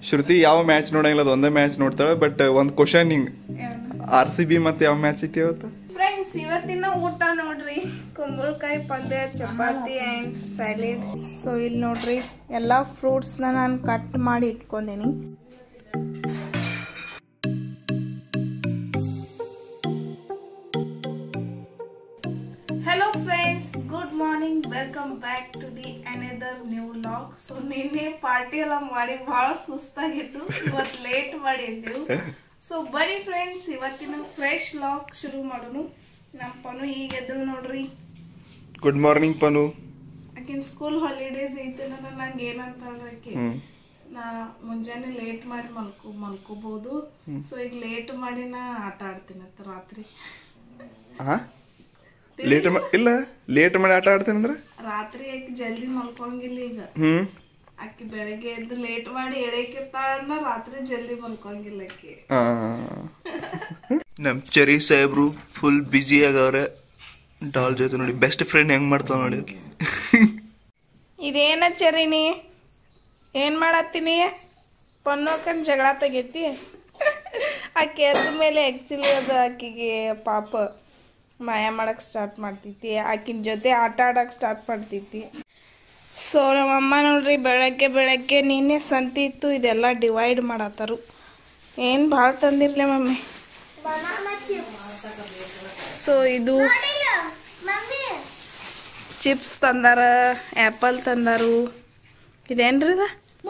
ಶ್ರುತಿ ಯಾವ ಮ್ಯಾಚ್ ನೋಡಂಗಿಲ್ಲ ಅದು ಒಂದೇ ಮ್ಯಾಚ್ ನೋಡ್ತಾಳೆ ಬಟ್ ಒಂದ್ ಕ್ವಶನ್ ಹಿಂಗ್ ಆರ್ ಸಿ ಬಿ ಮತ್ತೆ ಯಾವ ಮ್ಯಾಚ್ ಐತಿ ಇವತ್ತು ಫ್ರೆಂಡ್ಸ್ ಇವತ್ತಿನ ಊಟ ನೋಡ್ರಿ ಕುಂಬಳಕಾಯಿ ಪಲ್ಯ ಚಪಾತಿ ಅಂಡ್ ಸ್ಯಾಲಿಡ್ ಸೊ ಇಲ್ಲಿ ನೋಡ್ರಿ ಎಲ್ಲಾ ಫ್ರೂಟ್ಸ್ ನ ನಾನು ಕಟ್ ಮಾಡಿ ಇಟ್ಕೊಂಡೇನಿ hello friends good morning welcome back to the another new vlog so ನಿನ್ನೆ ಪಾರ್ಟಿ ಎಲ್ಲ ಮಾಡಿ ಬಹಳ ಸುಸ್ತಾಗಿತ್ತು ಇವತ್ತು ಲೇಟ್ ಮಾಡಿದ್ದೆವು ಸೊ ಬರೀ ಫ್ರೆಂಡ್ಸ್ ಇವತ್ತಿನ ಫ್ರೆಶ್ ಲಾಗ್ ಶುರು ಮಾಡೋಣ ನಮ್ಮ ಪನು ಈಗ ಎದ್ರು ನೋಡ್ರಿ ಗುಡ್ ಮಾರ್ನಿಂಗ್ ಪನು ಆಕಿನ ಸ್ಕೂಲ್ ಹಾಲಿಡೇಸ್ ಐತೆ ನಂಗೆ ಏನಂತಾಳ್ರಿ ಆಕಿ ಹ್ಮ್ ನಾ ಮುಂಜಾನೆ ಲೇಟ್ ಮಾಡಿ ಮಲ್ಕೊ ಮಲ್ಕೋಬಹುದು ಸೊ ಈಗ ಲೇಟ್ ಮಾಡಿ ನಾ ಆಟ ಆಡ್ತೀನಂತ ರಾತ್ರಿ ಹಾ ಲೇಟ್ ಇಲ್ಲ ಲೇಟ್ ಮಾಡಿ ಆಟ ಆಡ್ತೇನೆ ಅಂದ್ರೆ ರಾತ್ರಿ ಆಕಿ ಜಲ್ದಿ ಮಲ್ಕೊಂಗಿಲ್ಲ ಈಗ ಹ್ಮ್ ಆಕಿ ಬೆಳಗ್ಗೆ ಎದ್ದು ಲೇಟ್ ಮಾಡಿ ಎಳಕಿರ್ತಾಳ ರಾತ್ರಿ ಜಲ್ದಿ ಮಲ್ಕೊಂಗಿಲ್ಲ ಆಕಿ ಆ. ನಮ್ ಚರಿ ಸಾಹೇಬ್ರು ಫುಲ್ ಬ್ಯುಸಿ ಆಗವ್ರೆ ಡಾಲ್ ಜೊತೆ ನೋಡಿ ಬೆಸ್ಟ್ ಫ್ರೆಂಡ್ ಹೆಂಗ್ ಮಾಡ್ತಾವ ನೋಡಿ ಆಕಿ. ಇದೇನ ಚರಿನಿ ಏನ್ ಮಾಡತ್ತೀನಿ ಪನ್ನೋಕನ್ ಜಗಳ ತೆಗೈತಿ ಆಕೆ ಎದ್ದ ಮೇಲೆ ಆ್ಯಕ್ಚುಲಿ ಅದು ಆಕಿಗೆ ಪಾಪ ಮಾಯ ಮಾಡಕ್ ಸ್ಟಾರ್ಟ್ ಮಾಡ್ತೈತಿ ಆಕಿನ ಜೊತೆ ಆಟ ಆಡಕ್ ಸ್ಟಾರ್ಟ್ ಮಾಡ್ತೈತಿ ಸೊ ನಮ್ಮಮ್ಮ ನೋಡ್ರಿ ಬೆಳಗ್ಗೆ ಬೆಳಗ್ಗೆ ನಿನ್ನೆ ಸಂತಿ ಇತ್ತು ಇದೆಲ್ಲ ಡಿವೈಡ್ ಮಾಡತ್ತಾರು ಏನು ಭಾಳ ತಂದಿರ್ಲಿ ಮಮ್ಮಿ ಸೊ ಇದು ಚಿಪ್ಸ್ ತಂದಾರ ಆ್ಯಪಲ್ ತಂದಾರು ಇದೇನ್ರಿ ಇದು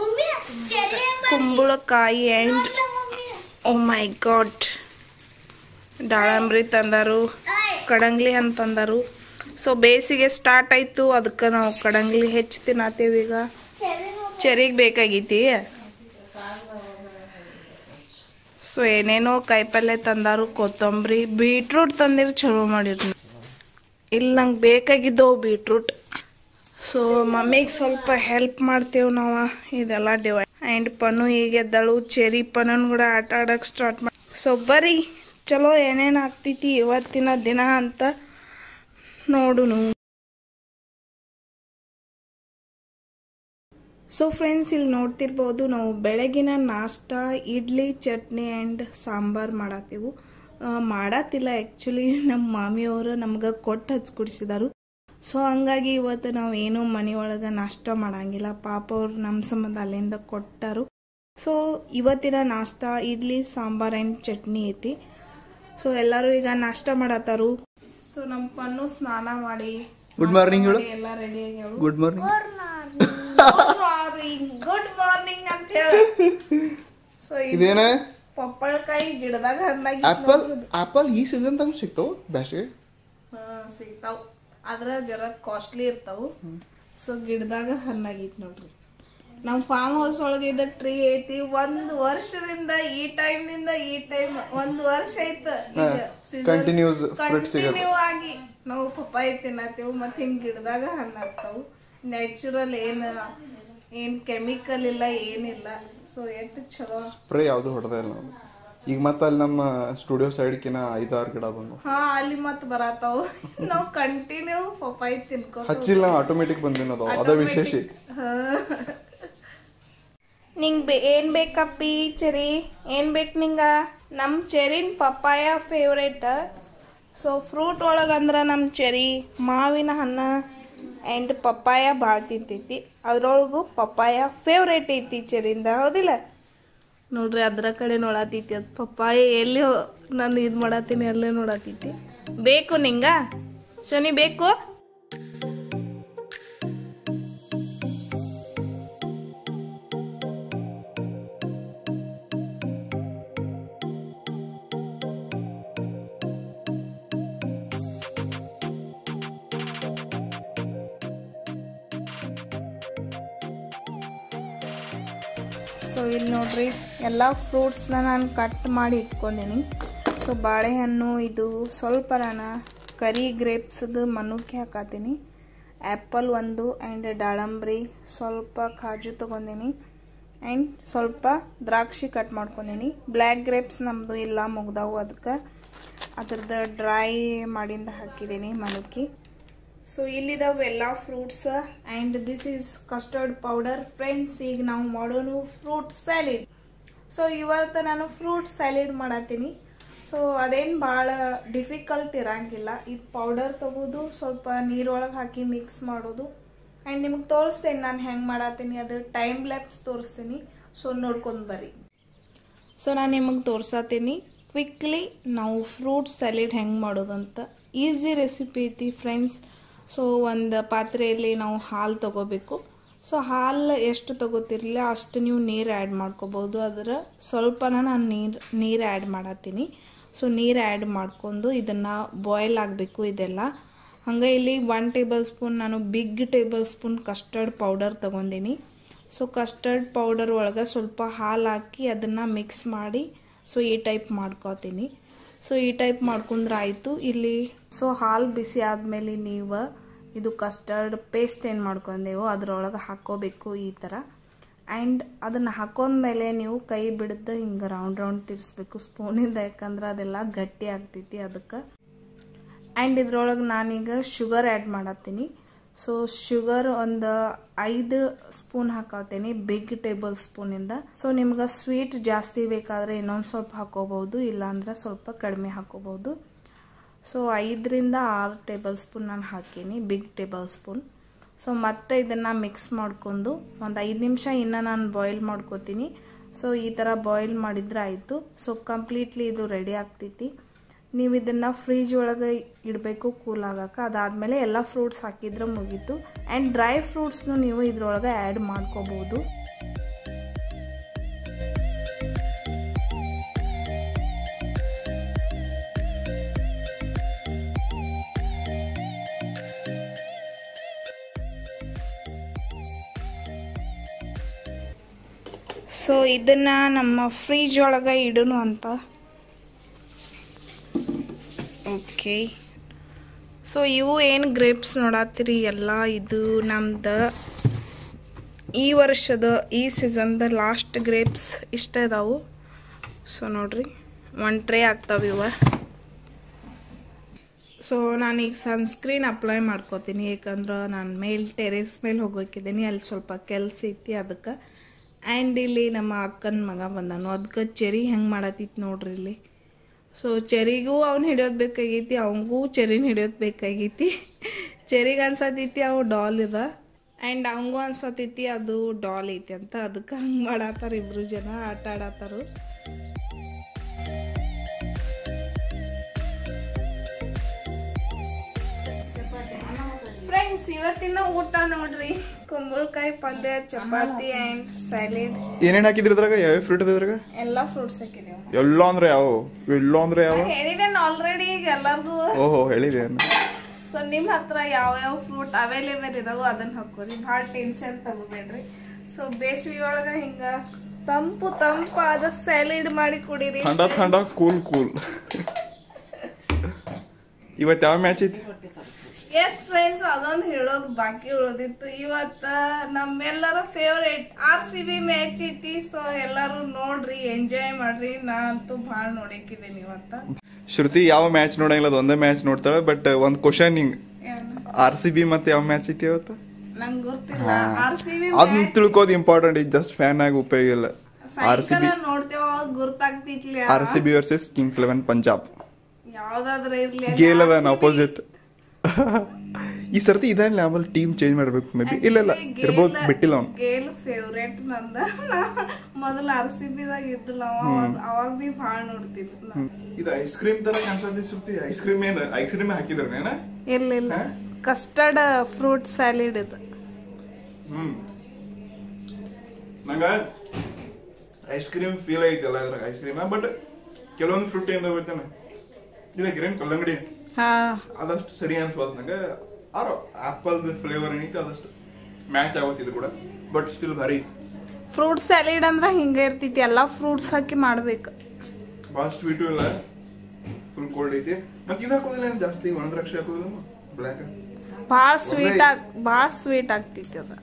ಕುಂಬಳಕಾಯಿ ಆ್ಯಂಡ್ ಓ ಮೈ ಗಾಡ್ ದಾಳಂಬ್ರಿ ತಂದಾರು ಕಡಂಗ್ಲಿ ಹಣ್ಣು ತಂದಾರು ಸೊ ಬೇಸಿಗೆ ಸ್ಟಾರ್ಟ್ ಆಯ್ತು ಅದಕ್ಕೆ ನಾವು ಕಡಂಗ್ಲಿ ಹೆಚ್ಚು ತಿನ್ನತ್ತೀವಿ ಈಗ ಚೆರಿಗೆ ಬೇಕಾಗೈತಿ ಸೊ ಏನೇನೋ ಕಾಯಿಪಲ್ಯ ತಂದಾರು ಕೊತ್ತಂಬರಿ ಬೀಟ್ರೂಟ್ ತಂದಿರು ಚಲೋ ಮಾಡಿರಿ ಇಲ್ಲಿ ನಂಗೆ ಬೇಕಾಗಿದ್ದವು ಬೀಟ್ರೂಟ್ ಸೊ ಮಮ್ಮಿಗೆ ಸ್ವಲ್ಪ ಹೆಲ್ಪ್ ಮಾಡ್ತೇವೆ ನಾವು ಇದೆಲ್ಲ ಡಿವೈಡ್ ಆ್ಯಂಡ್ ಪನು ಈಗ ಎದ್ದಳು ಚೆರಿ ಪನನ್ ಕೂಡ ಆಟ ಆಡಕ್ಕೆ ಸ್ಟಾರ್ಟ್ ಮಾಡಿ ಸೊ ಬರ್ರಿ ಚಲೋ ಏನೇನು ಆಗ್ತೈತಿ ಇವತ್ತಿನ ದಿನ ಅಂತ ನೋಡುನು ಸೊ ಫ್ರೆಂಡ್ಸ್ ಇಲ್ಲಿ ನೋಡ್ತಿರ್ಬೋದು ನಾವು ಬೆಳಗಿನ ನಾಷ್ಟ ಇಡ್ಲಿ ಚಟ್ನಿ ಆ್ಯಂಡ್ ಸಾಂಬಾರ್ ಮಾಡತ್ತೀವು ಆ, ಮಾಡತ್ತಿಲ್ಲ ಆ್ಯಕ್ಚುಲಿ ನಮ್ಮ ಮಾಮಿಯವರು ನಮ್ಗೆ ಕೊಟ್ಟು ಹಚ್ಕೊಡಿಸಿದಾರು ಸೊ ಹಂಗಾಗಿ ಇವತ್ತು ನಾವು ಏನೂ ಮನೆಯೊಳಗೆ ನಾಷ್ಟ ಮಾಡಂಗಿಲ್ಲ ಪಾಪ ಅವ್ರು ನಮ್ಮ ಸಂಬಂಧ ಅಲ್ಲಿಂದ ಕೊಟ್ಟಾರು ಸೊ ಇವತ್ತಿನ ನಾಷ್ಟ ಇಡ್ಲಿ ಸಾಂಬಾರ್ ಆ್ಯಂಡ್ ಚಟ್ನಿ ಐತಿ ಸೊ ಎಲ್ಲರೂ ಈಗ ನಾಷ್ಟ ಮಾಡತ್ತಾರು ಸೊ ನಮ್ಮ ಪನ್ನು ಸ್ನಾನ ಮಾಡಿ Good morning ಹೇಳು. ಮಾಡಿ ಎಲ್ಲ ರೆಡಿ ಆಗ್ಯಾವ good morning good morning good morning ಅಂತ ಹೇಳಿ ಸೊ ಇದೇನ ಪಪ್ಪಳಕಾಯಿ ಗಿಡದಾಗ ಹಣ್ಣಾಗಿ ಆಪಲ್ ಆಪಲ್ ಈ ಸೀಸನ್ ತಮ್ಮ ಸಿಗ್ತಾವ ಬ್ಯಾಸಿಗೆ ಸಿಗ್ತಾವ್ ಆದ್ರ ಜರ ಕಾಸ್ಟ್ಲಿ ಇರ್ತಾವು ಸೊ ಗಿಡದಾಗ ಹಣ್ಣಾಗೈತಿ ನೋಡ್ರಿ ನಮ್ ಫಾರ್ಮ್ ಹೌಸ್ ಒಳಗೆ ಇದ್ದ ಟ್ರೀ ಐತಿ ಒಂದ್ ವರ್ಷದಿಂದ ಈ ಟೈಮ್ ನಿಂದ ಈ ಟೈಮ್ ಒಂದ್ ವರ್ಷ ಐತ Continuous fruit ಸಿಗೋದು. ಕಂಟಿನ್ಯೂ ಆಗಿ ನಾವು ಪಪ್ಪಾಯಿ ತಿನ್ನತ್ತೇವು ಮತ್ ಹಿಂಗ್ ಗಿಡದಾಗ ಹಣ್ಣಾಗ್ತಾವು ನ್ಯಾಚುರಲ್ ಏನ್ ಏನ್ ಕೆಮಿಕಲ್ ಇಲ್ಲ ಏನಿಲ್ಲ ಸೊ ಎಷ್ಟು ಚಲೋ ಸ್ಪ್ರೇ ಯಾವ್ದು ಹೊಡೆದ ಇಲ್ಲ ನಾವು ಈಗ ಮತ್ತೆ ಅಲ್ಲಿ ನಮ್ಮ ಸ್ಟುಡಿಯೋ ಸೈಡ್ಕಿನ ಐದಾರು ಗಿಡ ಬಂದು ಹಾ ಅಲ್ಲಿ ಮತ್ ಬರತಾವು ನಾವ್ ಕಂಟಿನ್ಯೂ ಪಪ್ಪಾಯಿ ತಿನ್ಕೋ ಹಚ್ಚಿಲ್ಲ ಆಟೋಮೆಟಿಕ್ ಬಂದಿನ ಅದು ಅದ ವಿಶೇಷ ನಿಂಗ್ ಬೆ ಏನ್ ಬೇಕಪ್ಪಿ ಚೆರಿ ಏನ್ ಬೇಕು ನಿಂಗ ನಮ್ ಚೆರಿನ್ ಪಪ್ಪಾಯ ಫೇವ್ರೇಟ್ ಸೊ ಫ್ರೂಟ್ ಒಳಗಂದ್ರ ನಮ್ ಚೆರಿ ಮಾವಿನ ಹಣ್ಣ ಆ್ಯಂಡ್ ಪಪ್ಪಾಯ ಭಾಳ ತಿಂತೈತಿ ಅದ್ರೊಳಗು ಪಪ್ಪಾಯ ಫೇವ್ರೇಟ್ ಐತಿ ಚೆರಿಂದ ಹೌದಿಲ್ಲ ನೋಡ್ರಿ ಅದ್ರ ಕಡೆ ನೋಡತೈತಿ ಅದು ಪಪ್ಪಾಯ ಎಲ್ಲಿ ಹೋ- ನಾನು ಇದು ಮಾಡತ್ತೀನಿ ಅಲ್ಲೇ ನೋಡತೈತಿ ಬೇಕು ನಿಂಗ ಶನಿ ಬೇಕು ಸೊ ಇಲ್ಲಿ ನೋಡ್ರಿ ಎಲ್ಲ ಫ್ರೂಟ್ಸ್ನ ನಾನು ಕಟ್ ಮಾಡಿ ಇಟ್ಕೊಂಡೀನಿ ಸೊ ಬಾಳೆಹಣ್ಣು ಇದು ಸ್ವಲ್ಪ ನಾನು ಕರಿ ಗ್ರೇಪ್ಸ್ದು ಮನುಕ್ಕೆ ಹಾಕತ್ತೀನಿ ಆ್ಯಪಲ್ ಒಂದು ಆ್ಯಂಡ್ ದಾಳಂಬ್ರಿ ಸ್ವಲ್ಪ ಕಾಜು ತೊಗೊಂಡೀನಿ ಆ್ಯಂಡ್ ಸ್ವಲ್ಪ ದ್ರಾಕ್ಷಿ ಕಟ್ ಮಾಡ್ಕೊಂಡೀನಿ ಬ್ಲ್ಯಾಕ್ ಗ್ರೇಪ್ಸ್ ನಮ್ಮದು ಇಲ್ಲ ಮುಗ್ದಾವು ಅದಕ್ಕೆ ಅದ್ರದ್ದು ಡ್ರೈ ಮಾಡಿಂದ ಹಾಕಿದ್ದೀನಿ ಮನುಕಿ ಸೊ ಇಲ್ಲಿದಾವೆ ಎಲ್ಲ fruits and this is custard powder friends ಈಗ ನಾವು ಮಾಡೋನು ಫ್ರೂಟ್ ಸ್ಯಾಲಿಡ್ ಸೊ ಇವತ್ತು ನಾನು ಫ್ರೂಟ್ ಸ್ಯಾಲಿಡ್ ಮಾಡತ್ತೀನಿ ಸೊ ಅದೇನು ಭಾಳ ಡಿಫಿಕಲ್ಟ್ ಇರಂಗಿಲ್ಲ ಇದು ಪೌಡರ್ ತಗೋದು ಸ್ವಲ್ಪ ನೀರೊಳಗೆ ಹಾಕಿ ಮಿಕ್ಸ್ ಮಾಡೋದು ಆ್ಯಂಡ್ ನಿಮಗೆ ತೋರಿಸ್ತೇನೆ ನಾನು ಹೆಂಗೆ ಮಾಡತ್ತೀನಿ ಅದು ಟೈಮ್ ಲ್ಯಾಪ್ಸ್ ತೋರಿಸ್ತೀನಿ ಸೊ ನೋಡ್ಕೊಂಡು ಬರ್ರಿ ಸೊ ನಾನು ನಿಮಗೆ ತೋರ್ಸತ್ತೀನಿ ಕ್ವಿಕ್ಲಿ ನಾವು ಫ್ರೂಟ್ ಸ್ಯಾಲಿಡ್ ಹೆಂಗೆ ಮಾಡೋದಂತ ಈಸಿ ರೆಸಿಪಿ ಐತಿ ಫ್ರೆಂಡ್ಸ್ ಸೊ ಒಂದು ಪಾತ್ರೆಯಲ್ಲಿ ನಾವು ಹಾಲು ತಗೋಬೇಕು ಸೊ ಹಾಲು ಎಷ್ಟು ತಗೋತಿರಲಿಲ್ಲ ಅಷ್ಟು ನೀವು ನೀರು ಆ್ಯಡ್ ಮಾಡ್ಕೋಬೋದು ಅದರ ಸ್ವಲ್ಪನ ನಾನು ನೀರು ನೀರು ಆ್ಯಡ್ ಮಾಡತ್ತೀನಿ ಸೊ ನೀರು ಆ್ಯಡ್ ಮಾಡ್ಕೊಂಡು ಇದನ್ನು ಬಾಯ್ಲ್ ಆಗಬೇಕು ಇದೆಲ್ಲ ಹಂಗೆ ಇಲ್ಲಿ ಒನ್ ಟೇಬಲ್ ಸ್ಪೂನ್ ನಾನು big tablespoon custard powder ತೊಗೊಂಡಿನಿ ಸೊ ಕಸ್ಟರ್ಡ್ ಪೌಡರ್ ಒಳಗೆ ಸ್ವಲ್ಪ ಹಾಲು ಹಾಕಿ ಅದನ್ನು ಮಿಕ್ಸ್ ಮಾಡಿ ಸೊ ಈ ಟೈಪ್ ಮಾಡ್ಕೋತೀನಿ ಸೊ ಈ ಟೈಪ್ ಮಾಡ್ಕೊಂಡ್ರೆ ಆಯಿತು ಇಲ್ಲಿ ಸೊ ಹಾಲು ಬಿಸಿ ಆದಮೇಲೆ ನೀವು ಇದು ಕಸ್ಟರ್ಡ್ ಪೇಸ್ಟ್ ಏನು ಮಾಡ್ಕೊಂಡೇವೋ ಅದರೊಳಗೆ ಹಾಕ್ಕೋಬೇಕು ಈ ಥರ ಆ್ಯಂಡ್ ಅದನ್ನು ಹಾಕೊಂಡ್ಮೇಲೆ ನೀವು ಕೈ ಬಿಡದ್ದು ಹಿಂಗೆ ರೌಂಡ್ ರೌಂಡ್ ತಿರ್ಸ್ಬೇಕು ಸ್ಪೂನಿಂದ ಯಾಕಂದ್ರೆ ಅದೆಲ್ಲ ಗಟ್ಟಿ ಆಗ್ತೈತಿ ಅದಕ್ಕೆ ಆ್ಯಂಡ್ ಇದ್ರೊಳಗೆ ನಾನೀಗ ಶುಗರ್ ಆ್ಯಡ್ ಮಾಡತ್ತೀನಿ ಸೊ ಶುಗರ್ ಒಂದು ಐದು ಸ್ಪೂನ್ ಹಾಕತ್ತೀನಿ ಬಿಗ್ ಟೇಬಲ್ ಸ್ಪೂನಿಂದ ಸೊ ನಿಮ್ಗೆ ಸ್ವೀಟ್ ಜಾಸ್ತಿ ಬೇಕಾದರೆ ಇನ್ನೊಂದು ಸ್ವಲ್ಪ ಹಾಕೋಬಹುದು ಇಲ್ಲಾಂದ್ರೆ ಸ್ವಲ್ಪ ಕಡಿಮೆ ಹಾಕೋಬಹುದು ಸೊ ಐದರಿಂದ ಆರು ಟೇಬಲ್ ಸ್ಪೂನ್ ನಾನು ಹಾಕೀನಿ ಬಿಗ್ ಟೇಬಲ್ ಸ್ಪೂನ್ ಸೊ ಮತ್ತೆ ಇದನ್ನು ಮಿಕ್ಸ್ ಮಾಡ್ಕೊಂಡು ಒಂದು ಐದು ನಿಮಿಷ ಇನ್ನು ನಾನು ಬಾಯ್ಲ್ ಮಾಡ್ಕೋತೀನಿ ಸೊ ಈ ಥರ ಬಾಯ್ಲ್ ಮಾಡಿದ್ರೆ ಆಯಿತು ಸೊ ಕಂಪ್ಲೀಟ್ಲಿ ಇದು ರೆಡಿ ಆಗ್ತೈತಿ ನೀವು ಇದನ್ನು ಫ್ರಿಜ್ ಒಳಗೆ ಇಡಬೇಕು ಕೂಲ್ ಆಗಕ್ಕೆ ಅದಾದಮೇಲೆ ಎಲ್ಲ ಫ್ರೂಟ್ಸ್ ಹಾಕಿದ್ರೆ ಮುಗೀತು ಆ್ಯಂಡ್ ಡ್ರೈ ಫ್ರೂಟ್ಸ್ನು ನೀವು ಇದ್ರೊಳಗೆ ಆ್ಯಡ್ ಮಾಡ್ಕೋಬೋದು ಸೊ ಇದನ್ನ ನಮ್ಮ ಫ್ರಿಜ್ ಒಳಗೆ ಇಡೋನು ಅಂತ ಓಕೆ ಸೊ ಇವು ಏನು ಗ್ರೇಪ್ಸ್ ನೋಡತ್ತೀರಿ ಎಲ್ಲ ಇದು ನಮ್ದು ಈ ವರ್ಷದ ಈ ಸೀಸನ್ದ ಲಾಸ್ಟ್ ಗ್ರೇಪ್ಸ್ ಇಷ್ಟ ಇದಾವು ಸೊ ನೋಡ್ರಿ ಒನ್ ಟ್ರೇ ಆಗ್ತಾವೆ ಇವ ಸೊ ನಾನೀಗ ಸನ್ಸ್ಕ್ರೀನ್ ಅಪ್ಲೈ ಮಾಡ್ಕೋತೀನಿ ಯಾಕಂದ್ರೆ ನಾನು ಮೇಲ್ ಟೆರೇಸ್ ಮೇಲೆ ಹೋಗೋಕಿದ್ದೀನಿ ಅಲ್ಲಿ ಸ್ವಲ್ಪ ಕೆಲಸ ಐತಿ ಅದಕ್ಕೆ ಆ್ಯಂಡ್ ಇಲ್ಲಿ ನಮ್ಮ ಅಕ್ಕನ ಮಗ ಬಂದಾನು ಅದಕ್ಕೆ ಚೆರಿ ಹೆಂಗೆ ಮಾಡತ್ತಿತ್ತು ನೋಡ್ರಿ ಇಲ್ಲಿ ಸೊ ಚೆರಿಗೂ ಅವ್ನು ಹಿಡಿಯೋದು ಬೇಕಾಗೈತಿ ಅವಂಗೂ ಚೆರಿನ ಹಿಡಿಯೋದು ಬೇಕಾಗೈತಿ ಚೆರಿಗೆ ಅನ್ಸತೈತಿ ಅವು ಡಾಲ್ ಇದ ಆ್ಯಂಡ್ ಅವಂಗೂ ಅನ್ಸತೈತಿ ಅದು ಡಾಲ್ ಐತಿ ಅಂತ ಅದಕ್ಕೆ ಹಂಗೆ ಮಾಡತ್ತಾರ ಇಬ್ರು ಜನ ಆಟ ಆಡತ್ತಾರು ಫ್ರೆಂಡ್ಸ್ ಇವತ್ತಿನ ಊಟ ನೋಡ್ರಿ ಕುಂಬಳಕಾಯಿ ಪಲ್ಯ ಚಪಾತಿ ಆ್ಯಂಡ್ ಸ್ಯಾಲಿಡ್ ಏನೇನ್ ಹಾಕಿದ್ರಿ ಇದ್ರಾಗ ಯಾವ ಫ್ರೂಟ್ ಇದ್ರಾಗ ಎಲ್ಲ ಫ್ರೂಟ್ಸ್ ಹಾಕಿದೀವಿ ಎಲ್ಲ ಅಂದ್ರೆ ಯಾವ ಎಲ್ಲ ಅಂದ್ರೆ ಯಾವ ಹೇಳಿದೇನು ಆಲ್ರೆಡಿ ಈಗ ಎಲ್ಲರಿಗೂ ಓಹೋ ಹೇಳಿದೆ ಸೊ ನಿಮ್ ಹತ್ರ ಯಾವ ಯಾವ ಫ್ರೂಟ್ ಅವೈಲೇಬಲ್ ಇದಾವೋ ಅದನ್ನ ಹಾಕೋರಿ ಭಾಳ ಟೆನ್ಷನ್ ತಗೋಬೇಡ್ರಿ ಸೊ ಬೇಸಿಗೆ ಒಳಗ ಹಿಂಗ ತಂಪು ತಂಪಾದ ಸ್ಯಾಲಿಡ್ ಮಾಡಿ ಕುಡೀರಿ ಥಂಡ ಥಂಡ ಕೂಲ್ ಕೂಲ್ ಇವತ್ತು ಯಾವ ಮ್ಯಾಚ್ ಐತಿ ಎಸ್ ಫ್ರೆಂಡ್ಸ್ ಅದೊಂದು ಹೇಳೋದು ಬಾಕಿ ಉಳಿದಿತ್ತು ಇವತ್ತ ನಮ್ಮೆಲ್ಲರ favourite R C B match ಐತಿ ಸೊ ಎಲ್ಲರೂ ನೋಡ್ರಿ ಎಂಜಾಯ್ ಮಾಡ್ರಿ ನಾ ಅಂತೂ ಭಾಳ ನೋಡಕ್ಕಿದ್ದೀನಿ ಇವತ್ತ ಶ್ರುತಿ ಯಾವ ಮ್ಯಾಚ್ ನೋಡಂಗಿಲ್ಲ ಅದು ಒಂದೇ ಮ್ಯಾಚ್ ನೋಡ್ತಾಳೆ ಬಟ್ ಒಂದ್ ಕ್ವಶನ್ ಹಿಂಗ್ ಏನು? ಆರ್ ಸಿ ಬಿ ಮತ್ತೆ ಯಾವ ಮ್ಯಾಚ್ ಐತಿ ಇವತ್ತು ನಂಗ್ ಗೊತ್ತಿಲ್ಲ ಆರ್ ಸಿ ಬಿ ಅದನ್ನ ತಿಳ್ಕೋದು ಇಂಪಾರ್ಟೆಂಟ್ ಇದು ಜಸ್ಟ್ ಫ್ಯಾನ್ ಆಗಿ ಉಪಯೋಗ ಇಲ್ಲ ಆರ್ ಸಿ ಬಿ ಸಾಯಂಕಾಲ ನೋಡ್ತೇವ ಅವಾಗ ಗುರ್ತಾಗ್ತಿತ್ಲಿ R C B versus Kings Eleven Punjab ಯಾವ್ದಾದ್ರು ಇರ್ಲಿ ಗೇಲ್ ಅದಾನ ಅಪೋಸಿಟ್ ಈ ಸರ್ತಿ ಇದಾಗಲಿ ಆಮೇಲೆ ಟೀಮ್ ಚೇಂಜ್ ಮಾಡ್ಬೇಕು ಮೇ ಬಿ ಇಲ್ಲ ಇಲ್ಲ ಇರ್ಬೋದು ಬಿಟ್ಟಿಲ್ಲ ಅವ್ನು ಗೇಲ್ ಫೇವ್ರೇಟ್ ನಂದ ನಾ ಮೊದಲ ಆರ್ ಸಿ ಬಿ ದಾಗ ಇದ್ದಿಲ್ಲ ಅವ ಅವಾಗ ಬಿ ಭಾಳ ನೋಡ್ತಿದ್ದೆ ನಾ. ಇದು ಐಸ್ ಕ್ರೀಮ್ ತರ ಕಾಣಿಸ್ತದೆ ಶ್ರುತಿ ಐಸ್ ಕ್ರೀಮ್ ಏನ ಐಸ್ ಕ್ರೀಮ್ ಹಾಕಿದ್ರ ಏನ ಇರ್ಲಿಲ್ಲ ಕಸ್ಟರ್ಡ್ ಫ್ರೂಟ್ ಸ್ಯಾಲಿಡ್ ಇದು ಹ್ಮ್ ನಂಗ ಐಸ್ ಕ್ರೀಮ್ ಫೀಲ್ ಐತಲ್ಲ ಇದ್ರಾಗ ಐಸ್ ಕ್ರೀಮ್ ಬಟ್ ಕೆಲವೊಂದು ಫ್ರೂಟ್ ಏನ್ ಹೋಗ್ತಾನೆ ಇಲ್ಲ ಗ್ರೀನ್ ಕಲ್ಲಂಗಡಿ ಹಾ ಅದಷ್ಟು ಸರಿ ಅನ್ಸ್ಬಾರ್ದು ನಂಗೆ ಆರೋ ಆಪಲ್ ಫ್ಲೇವರ್ ಏನೈತಿ ಅದಷ್ಟು ಮ್ಯಾಚ್ ಆಗೋತಿದ್ದು ಕೂಡ ಬಟ್ ಸ್ಟಿಲ್ ಭಾರಿ ಫ್ರೂಟ್ ಸ್ಯಾಲಿಡ್ ಅಂದ್ರ ಹಿಂಗ ಇರ್ತೈತಿ ಎಲ್ಲಾ ಫ್ರೂಟ್ಸ್ ಹಾಕಿ ಮಾಡ್ಬೇಕು ಭಾಳ ಸ್ವೀಟು ಇಲ್ಲ ಫುಲ್ ಕೋಲ್ಡ್ ಐತಿ ಮತ್ತೆ ಇದು ಹಾಕೋದಿಲ್ಲ ಏನ್ ಜಾಸ್ತಿ ಒಣ ದ್ರಾಕ್ಷಿ ಹಾಕೋದಿಲ್ಲ ಬ್ಲ್ಯಾಕ್ ಭಾಳ ಸ್ವೀಟ್ ಆಗ್ ಭಾಳ ಸ್ವೀಟ್ ಆಗ್ತೈತಿ ಅದ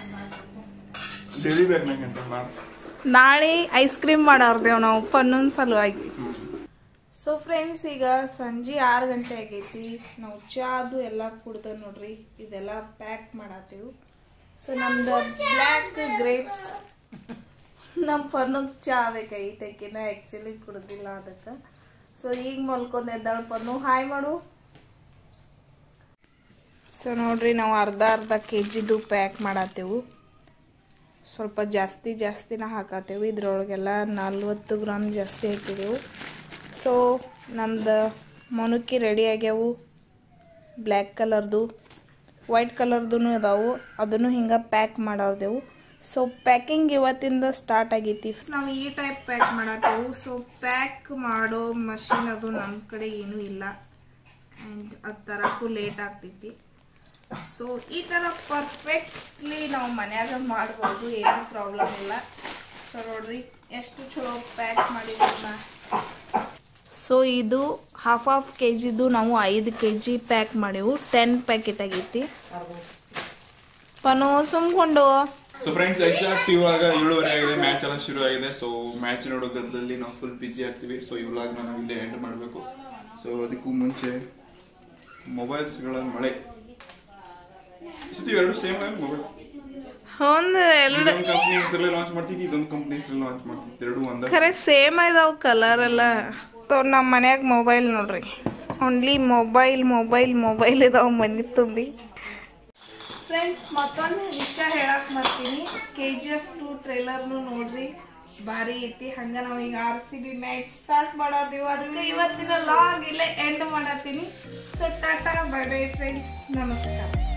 ಡೈಲಿ ಬೇಕು ನಂಗೆ ಅಂತ ನಾನು ನಾಳೆ ಐಸ್ ಕ್ರೀಮ್ ಮಾಡೋರ್ದೇವ್ ನಾವು ಪನ್ನೊಂದ್ ಸಲುವಾಗಿ ಸೊ ಫ್ರೆಂಡ್ಸ್ ಈಗ ಸಂಜೆ ಆರು ಗಂಟೆ ಆಗೈತಿ ನಾವು ಚಾ ಅದು ಎಲ್ಲ ಕುಡ್ದ ನೋಡ್ರಿ ಇದೆಲ್ಲ ಪ್ಯಾಕ್ ಮಾಡತ್ತೀವಿ ಸೊ ನಮ್ದು ಬ್ಲ್ಯಾಕ್ ಗ್ರೇಪ್ಸ್ ನಮ್ಮ ಪನ್ನಗ್ ಚಾ ಬೇಕಾಗಿತ್ತಕಿನ ಆ್ಯಕ್ಚುಲಿ ಕುಡ್ದಿಲ್ಲ ಅದಕ್ಕೆ ಸೊ ಈಗ ಮಲ್ಕೊಂಡ್ ಎದ್ದಾಳ ಪನ್ನು ಹಾಯ್ ಮಾಡು ಸೊ ನೋಡ್ರಿ ನಾವು ಅರ್ಧ ಅರ್ಧ ಕೆ ಜಿದು ಪ್ಯಾಕ್ ಮಾಡತ್ತೇವು ಸ್ವಲ್ಪ ಜಾಸ್ತಿ ಜಾಸ್ತಿನ ಹಾಕತ್ತೇವೆ ಇದ್ರೊಳಗೆಲ್ಲ ನಲ್ವತ್ತು ಗ್ರಾಮ್ ಜಾಸ್ತಿ ಹಾಕಿದೆವು ಸೊ ನಮ್ದು ಮೊಣಕಿ ರೆಡಿ ಆಗ್ಯಾವು ಬ್ಲ್ಯಾಕ್ ಕಲರ್ದು ವೈಟ್ ಕಲರ್ದು ಅದಾವು ಅದನ್ನು ಹಿಂಗೆ ಪ್ಯಾಕ್ ಮಾಡಾವ್ದೆವು ಸೊ ಪ್ಯಾಕಿಂಗ್ ಇವತ್ತಿಂದ ಸ್ಟಾರ್ಟ್ ಆಗೈತಿ ನಾವು ಈ ಟೈಪ್ ಪ್ಯಾಕ್ ಮಾಡತ್ತೇವು ಸೊ ಪ್ಯಾಕ್ ಮಾಡೋ ಮಷಿನ್ ಅದು ನಮ್ಮ ಕಡೆ ಏನೂ ಇಲ್ಲ ಆ್ಯಂಡ್ ಅದು ತರಕ್ಕೂ ಲೇಟ್ ಆಗ್ತೈತಿ ಸೊ ಈ ಥರ ಪರ್ಫೆಕ್ಟ್ಲಿ ನಾವು ಮನ್ಯಾಗ ಮಾಡ್ಬೋದು ಏನೂ ಪ್ರಾಬ್ಲಮ್ ಇಲ್ಲ ಸೊ ನೋಡ್ರಿ ಎಷ್ಟು ಚಲೋ ಪ್ಯಾಕ್ ಮಾಡಿದ್ರನ್ನ ಸೊ ಇದು ಹಾಫ್ ಹಾಫ್ ಕೆ ಜಿದು ನಾವು ಐದು ಕೆ ಜಿ ಪ್ಯಾಕ್ ಮಾಡೇವು ಟೆನ್ ಪ್ಯಾಕೆಟ್ ಆಗೈತಿ ಪನೋ ಸುಮ್ಕೊಂಡು ಸೊ ಫ್ರೆಂಡ್ಸ್ ಎಕ್ಸಾಕ್ಟ್ ಇವಾಗ ಏಳುವರೆ ಆಗಿದೆ ಮ್ಯಾಚ್ ಎಲ್ಲ ಶುರು ಆಗಿದೆ ಸೊ ಮ್ಯಾಚ್ ನೋಡೋ ಗದ್ದಲಲ್ಲಿ ನಾವು ಫುಲ್ ಬಿಸಿ ಆಗ್ತೀವಿ ಸೊ ಇವಾಗ ನಾವು ಇಲ್ಲೇ ಎಂಟರ್ ಮಾಡಬೇಕು ಸೊ ಅದಕ್ಕೂ ಮುಂಚೆ ಮೊಬೈಲ್ಸ್ಗಳ ಮಳೆ ಎರಡು ಸೇಮ್ ಮೊಬೈಲ್ ಒಂದು ಎಲ್ಲ ಇದೊಂದು ಕಂಪ್ನಿ ಹೆಸರಲ್ಲಿ ಲಾಂಚ್ ಮಾಡ್ತಿದ್ವಿ ಇದೊಂದು ಕಂಪ್ನಿ ಹೆಸರಲ್ಲಿ ಲಾಂಚ್ ಮಾಡ್ತಿದ್ವಿ ಎರಡು ಒಂದ ಖರೆ ಸೇಮ್ ಇದಾವ ಕಲರ್ ಎಲ್ಲ ಸೊ ನಮ್ಮ ಮನ್ಯಾಗ ಮೊಬೈಲ್ ನೋಡ್ರಿ ಓನ್ಲಿ ಮೊಬೈಲ್ ಮೊಬೈಲ್ ಮೊಬೈಲ್ ಇದಾವ ಮನೆ ತುಂಬಿ ಫ್ರೆಂಡ್ಸ್ ಮತ್ತೊಂದು ವಿಷಯ ಹೇಳಕ್ ಬರ್ತೀನಿ ಕೆ ಜಿ ಎಫ್ ಟು ಟ್ರೈಲರ್ನು ನೋಡ್ರಿ ಭಾರಿ ಐತಿ ಹಂಗ ನಾವು ಈಗ R C B match start ಮಾಡೋದೀವಿ ಅದಕ್ಕೆ ಇವತ್ತಿನ ಲಾಗ್ ಇಲ್ಲೇ ಎಂಡ್ ಮಾಡತ್ತೀನಿ so tata bye bye friends ನಮಸ್ಕಾರ